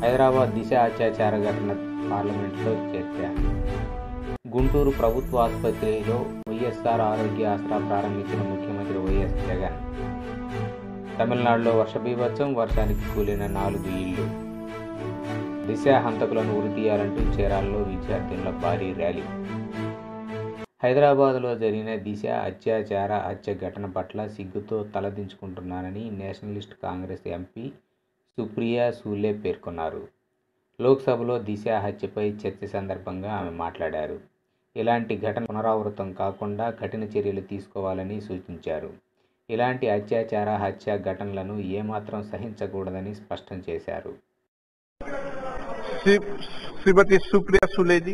హైదరాబాద్ దిశ అత్యాచార ఘటన పార్లమెంట్లో చర్చ గుంటూరు ప్రభుత్వ ఆసుపత్రిలో వైఎస్ఆర్ ఆరోగ్య ఆసరా ప్రారంభించిన ముఖ్యమంత్రి వైఎస్ జగన్ తమిళనాడులో వర్ష బీభత్సం వర్షానికి కూలిన నాలుగు ఇళ్లు దిశ హంతకులను ఉరితీయాలంటూ చీరాల్లో విద్యార్థుల భారీ ర్యాలీ హైదరాబాద్లో జరిగిన దిశ అత్యాచార హత్య ఘటన పట్ల సిగ్గుతో తలదించుకుంటున్నానని నేషనలిస్ట్ కాంగ్రెస్ ఎంపీ సుప్రియా సూలే పేర్కొన్నారు లోక్సభలో దిశ హత్యపై చర్చ సందర్భంగా ఆమె మాట్లాడారు ఇలాంటి ఘటన పునరావృతం కాకుండా కఠిన చర్యలు తీసుకోవాలని సూచించారు ఇలాంటి అత్యాచార హత్య ఘటనలను ఏమాత్రం సహించకూడదని స్పష్టం చేశారు श्री श्रीमती सुप्रिया सुले जी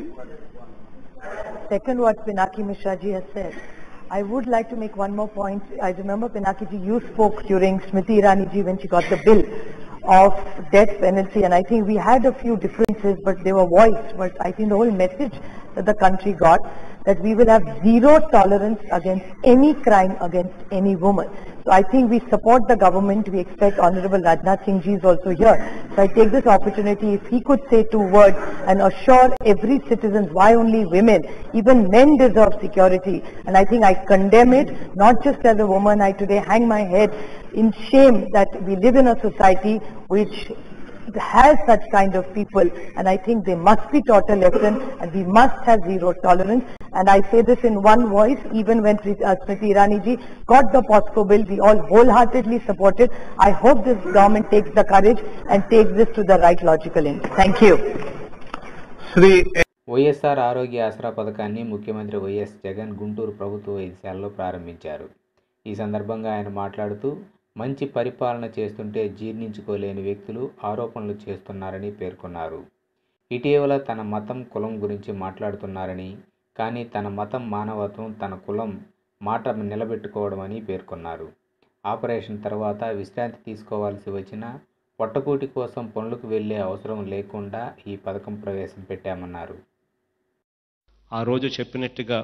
second what Pinaki Mishra ji has said. I would like to make one more point. I remember Pinaki ji, you spoke during Smriti Irani ji when she got the bill of death penalty and I think we had a few differences but they were voiced. But I think the whole message that the country got that we will have zero tolerance against any crime against any woman. So I think we support the government. We expect Honorable Rajnath Singh ji is also here. So I take this opportunity if he could say two words and assure every citizen why only women, even men deserve security. And I think I condemn it, not just as a woman. I today hang my head in shame that we live in a society which has such kind of people and I think they must be taught a lesson and we must have zero tolerance and I say this in one voice even when uh, Smriti Irani ji got the POSCO bill we all wholeheartedly support it. I hope this government takes the courage and takes this to the right logical end. Thank you. Shri YSR ఆరోగ్య ఆసరా పథకాన్ని ముఖ్యమంత్రి YS Jagan Guntur ప్రభుత్వ వైద్యశాలలో ప్రారంభించారు ఈ సందర్భంగా ఆయన మాట్లాడుతూ మంచి పరిపాలన చేస్తుంటే జీర్ణించుకోలేని వ్యక్తులు ఆరోపణలు చేస్తున్నారని పేర్కొన్నారు ఇటీవల తన మతం కులం గురించి మాట్లాడుతున్నారని కానీ తన మతం మానవత్వం తన కులం మాట నిలబెట్టుకోవడమని పేర్కొన్నారు ఆపరేషన్ తర్వాత విశ్రాంతి తీసుకోవాల్సి వచ్చినా పొట్టకూటి కోసం పనులకు వెళ్లే అవసరం లేకుండా ఈ పథకం ప్రవేశపెట్టామన్నారు ఆ రోజు చెప్పినట్టుగా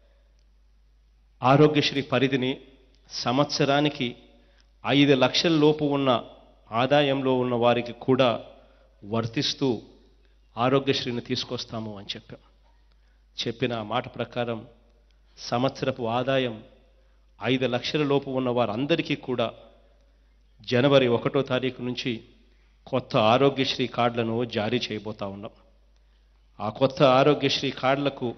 ఆరోగ్యశ్రీ పరిధిని సంవత్సరానికి ఐదు లక్షల లోపు ఉన్న ఆదాయంలో ఉన్న వారికి కూడా వర్తిస్తూ ఆరోగ్యశ్రీని తీసుకొస్తాము అని చెప్పాం చెప్పిన ఆ మాట ప్రకారం సంవత్సరపు ఆదాయం ఐదు లక్షల లోపు ఉన్న వారందరికీ కూడా జనవరి ఒకటో తారీఖు నుంచి కొత్త ఆరోగ్యశ్రీ కార్డులను జారీ చేయబోతా ఉన్నాం ఆ కొత్త ఆరోగ్యశ్రీ కార్డులకు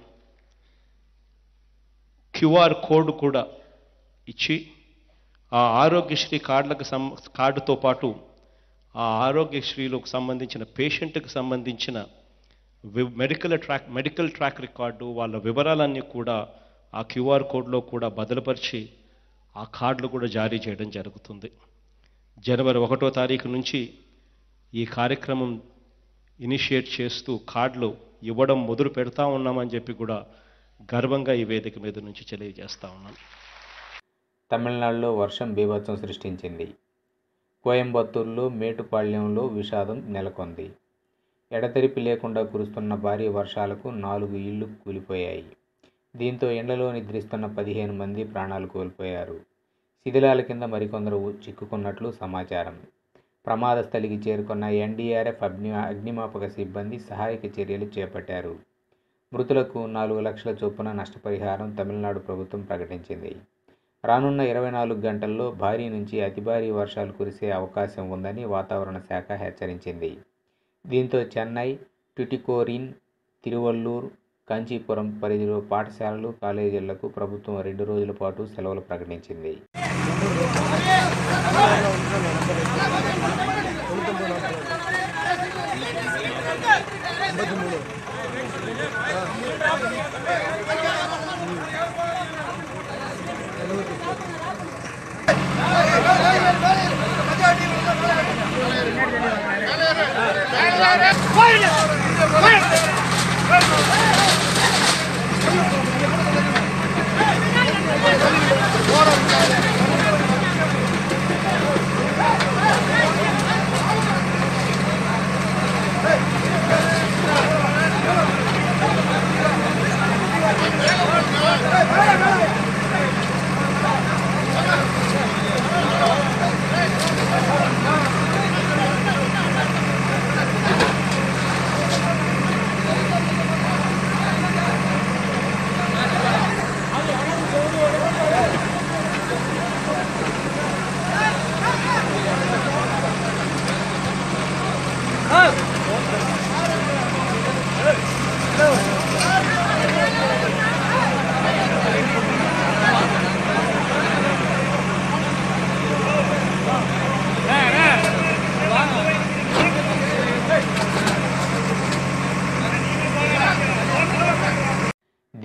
క్యూఆర్ కోడ్ కూడా ఇచ్చి ఆ ఆరోగ్యశ్రీ కార్డులకు సం కార్డుతో పాటు ఆ ఆరోగ్యశ్రీలకు సంబంధించిన పేషెంట్కి సంబంధించిన వి- medical track medical track record వాళ్ళ వివరాలన్నీ కూడా ఆ క్యూఆర్ కోడ్లో కూడా బదులుపరిచి ఆ కార్డులు కూడా జారీ చేయడం జరుగుతుంది జనవరి ఒకటో తారీఖు నుంచి ఈ కార్యక్రమం ఇనిషియేట్ చేస్తూ కార్డులు ఇవ్వడం మొదలు పెడతా ఉన్నామని చెప్పి కూడా గర్వంగా ఈ వేదిక మీద నుంచి తెలియజేస్తా ఉన్నాను తమిళనాడులో వర్షం బీభత్సం సృష్టించింది కోయంబత్తూరులో మేటుపాళ్యంలో విషాదం నెలకొంది ఎడతెరిపి లేకుండా కురుస్తున్న భారీ వర్షాలకు నాలుగు ఇళ్లు కూలిపోయాయి దీంతో ఎండలో నిద్రిస్తున్న పదిహేను మంది ప్రాణాలు కోల్పోయారు శిథిలాల కింద మరికొందరు చిక్కుకున్నట్లు సమాచారం ప్రమాద స్థలికి చేరుకున్న ఎన్డీఆర్ఎఫ్ అగ్ని అగ్నిమాపక సిబ్బంది సహాయక చర్యలు చేపట్టారు మృతులకు నాలుగు లక్షల చొప్పున నష్టపరిహారం తమిళనాడు ప్రభుత్వం ప్రకటించింది రానున్న ఇరవై నాలుగు గంటల్లో భారీ నుంచి అతి భారీ వర్షాలు కురిసే అవకాశం ఉందని వాతావరణ శాఖ హెచ్చరించింది దీంతో చెన్నై టుటికోరిన్ తిరువల్లూర్ కాంచీపురం పరిధిలో పాఠశాలలు కాలేజీలకు ప్రభుత్వం రెండు రోజుల పాటు సెలవులు ప్రకటించింది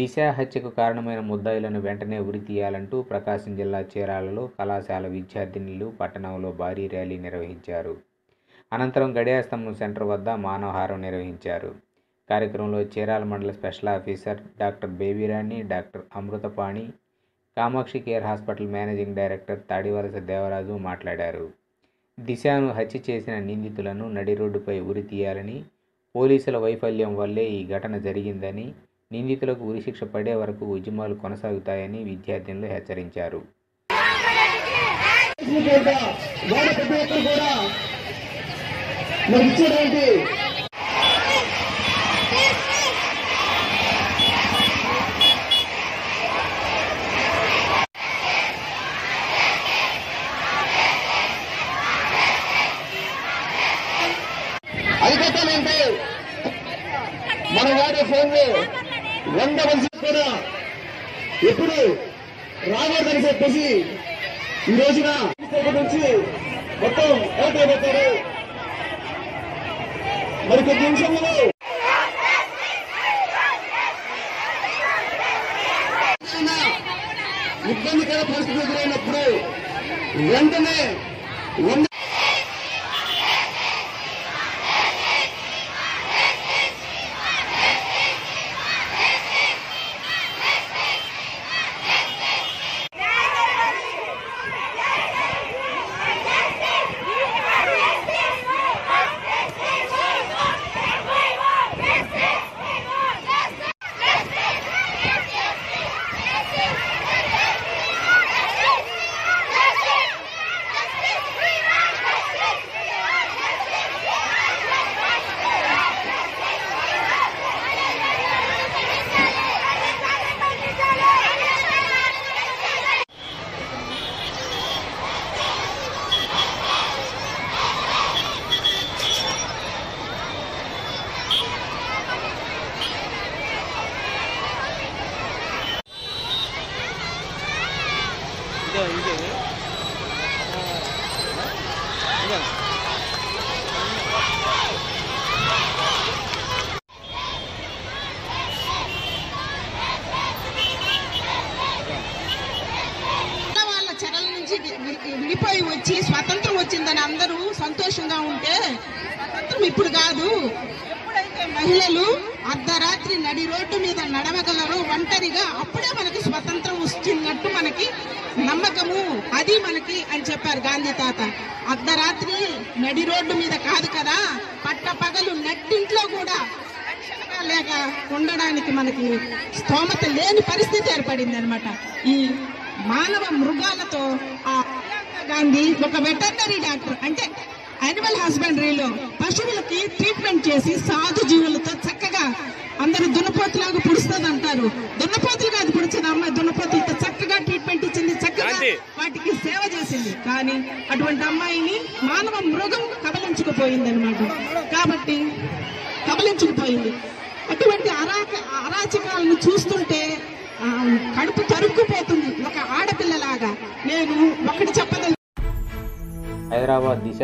దిశ హత్యకు కారణమైన ముద్దాయిలను వెంటనే ఉరి తీయాలంటూ ప్రకాశం జిల్లా చీరాలలో కళాశాల విద్యార్థినులు పట్టణంలో భారీ ర్యాలీ నిర్వహించారు అనంతరం గడియాస్తంభం సెంటర్ వద్ద మానవహారం నిర్వహించారు కార్యక్రమంలో చీరాల మండల special officer doctor Babyrani doctor Amrutapani Kamakshi care hospital managing director Tadivalasa Devaraju మాట్లాడారు దిశను హత్య చేసిన నిందితులను నడి రోడ్డుపై ఉరి తీయాలని పోలీసుల వైఫల్యం వల్లే ఈ ఘటన జరిగిందని నిందితులకు ఉరిశిక్ష పడే వరకు ఉద్యమాలు కొనసాగుతాయని విద్యార్థినులు హెచ్చరించారు కూడా వాళ్ళ ప్రతి ఒక్కరు కూడా మనకి ఇచ్చేటువంటి అయిపోతానంటే మనం వాడే ఫోన్లు వంద మంది కూడా ఎప్పుడు రాకూడదని చెప్పేసి ఈ రోజున ఇక్కడి నుంచి మొత్తం అవుట్ అయిపోతారు మరి కొద్ది నిమిషంలో ఏదైనా ఇబ్బందికర పరిస్థితి ఎదురైనప్పుడు వెంటనే వంద వాళ్ళ చెరల నుంచి వి- వి- విడిపోయి వచ్చి స్వాతంత్రం వచ్చిందని అందరూ సంతోషంగా ఉంటే స్వాతంత్రం ఇప్పుడు కాదు ఎప్పుడైతే మహిళలు అర్ధరాత్రి నడి రోడ్డు మీద నడవగలరో ఒంటరిగా అప్పుడే మనకి స్వతంత్రం వచ్చినట్టు మనకి నమ్మకము అది మనకి అని చెప్పారు గాంధీ తాత అర్ధరాత్రి నడి రోడ్డు మీద కాదు కదా పట్ట పగలు నట్టింట్లో కూడా రక్షణగా లేక ఉండడానికి మనకి స్తోమత లేని పరిస్థితి ఏర్పడింది అనమాట ఈ మానవ మృగాలతో ఆ ప్రియాంక గాంధీ ఒక వెటర్నరీ డాక్టర్ అంటే యానిమల్ హస్బెండరీలో పశువులకి ట్రీట్మెంట్ చేసి సాధు జీవులతో చక్కగా అందరూ దున్నపోతులాగా పుడుస్తుంది అంటారు దున్నపోతులు కాదు పుడిచేది అమ్మాయి దున్నపోతులతో చక్కగా ట్రీట్మెంట్ ఇచ్చింది చక్కగా వాటికి సేవ చేసింది కానీ అటువంటి అమ్మాయిని మానవ మృగం కబలించుకుపోయింది అనమాట కాబట్టి కబలించుకుపోయింది అటువంటి అరాక అరాచకాలను చూస్తుంటే ఆ, కడుపు తరుక్కుపోతుంది ఒక ఆడపిల్లలాగా నేను ఒకటి చెప్పదలు హైదరాబాద్ దిశ